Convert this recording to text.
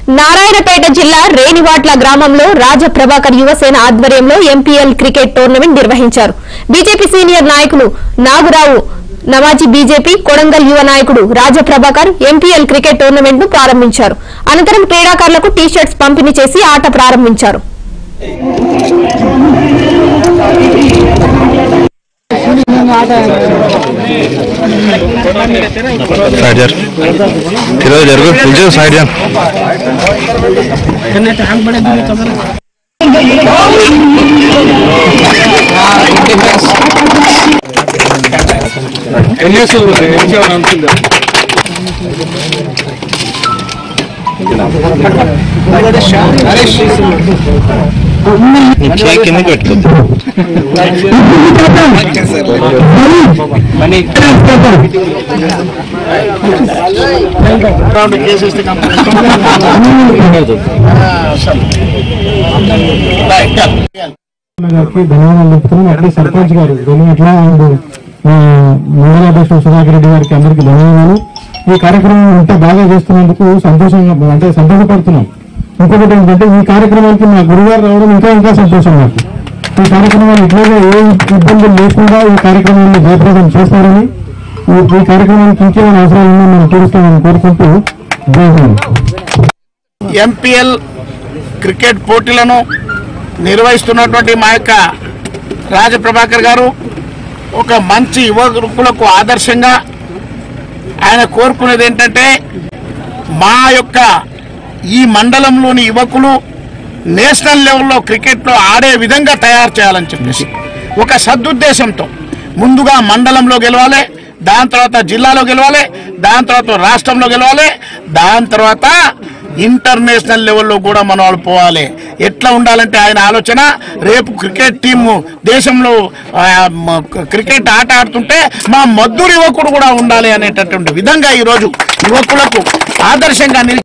నారాయణపేట జిల్లా రేణివాట్ల గ్రామంలో రాజప్రభాకర్ యువసేన ఆధ్వర్యంలో ఎంపీఎల్ క్రికెట్ టోర్నమెంట్ నిర్వహించారు బీజేపీ సీనియర్ నాయకులు నాగురావు నవాజీ బీజేపీ కొడంగల్ యువ నాయకుడు రాజప్రభాకర్ ఎంపీఎల్ క్రికెట్ టోర్నమెంట్ ను ప్రారంభించారు అనంతరం క్రీడాకారులకు టీ షర్ట్స్ పంపిణీ చేసి ఆట ప్రారంభించారు సైడ్ జర్ కిలో జరుగు పిలిచి సైడ్ జర్ కిందకి పెట్టు గారికి ధన్యవాదాలు చెప్తున్నాను అట్లే సర్పంచ్ గారు వెనుగట్ల అండ్ ఆ, మండల అధ్యక్షుడు సుధాకర్ రెడ్డి గారికి అందరికీ ధన్యవాదాలు ఈ కార్యక్రమం ఇంత బాగా చేస్తున్నందుకు సంతోషంగా అంటే సంతోషపడుతున్నాం ఇంకొకటి ఏంటంటే ఈ కార్యక్రమానికి మా గురుగారు రావడం ఇంకా ఇంకా సంతోషం నాకు ఈ కార్యక్రమాలు ఇట్లాగే ఏ ఇబ్బందులు లేకుండా ఈ కార్యక్రమాన్ని జయప్రదం చేస్తారని ఈ- ఈ కార్యక్రమానికి ఇంకేమైనా అవసరాలు ఉన్నా మనం తీరుస్తామని కోరుకుంటూ జై హింద్ ఎంపీఎల్ క్రికెట్ పోటీలను నిర్వహిస్తున్నటువంటి మా యొక్క రాజప్రభాకర్ గారు ఒక మంచి యువకులకు ఆదర్శంగా ఆయన కోరుకునేది ఏంటంటే మా యొక్క ఈ మండలంలోని యువకులు నేషనల్ లెవెల్లో క్రికెట్లో ఆడే విధంగా తయారు చేయాలని చెప్పేసి ఒక సదుద్దేశంతో ముందుగా మండలంలో గెలవాలి దాని తర్వాత జిల్లాలో గెలవాలి దాని తర్వాత రాష్ట్రంలో గెలవాలి దాని తర్వాత ఇంటర్నేషనల్ లెవెల్లో కూడా మన వాళ్ళు పోవాలి ఎట్లా ఉండాలంటే ఆయన ఆలోచన రేపు క్రికెట్ టీము దేశంలో ఆ, మ- క్రికెట్ ఆట ఆడుతుంటే మా మద్దూరు యువకుడు కూడా ఉండాలి అనేటటువంటి విధంగా ఈరోజు యువకులకు ఆదర్శంగా నిలిచి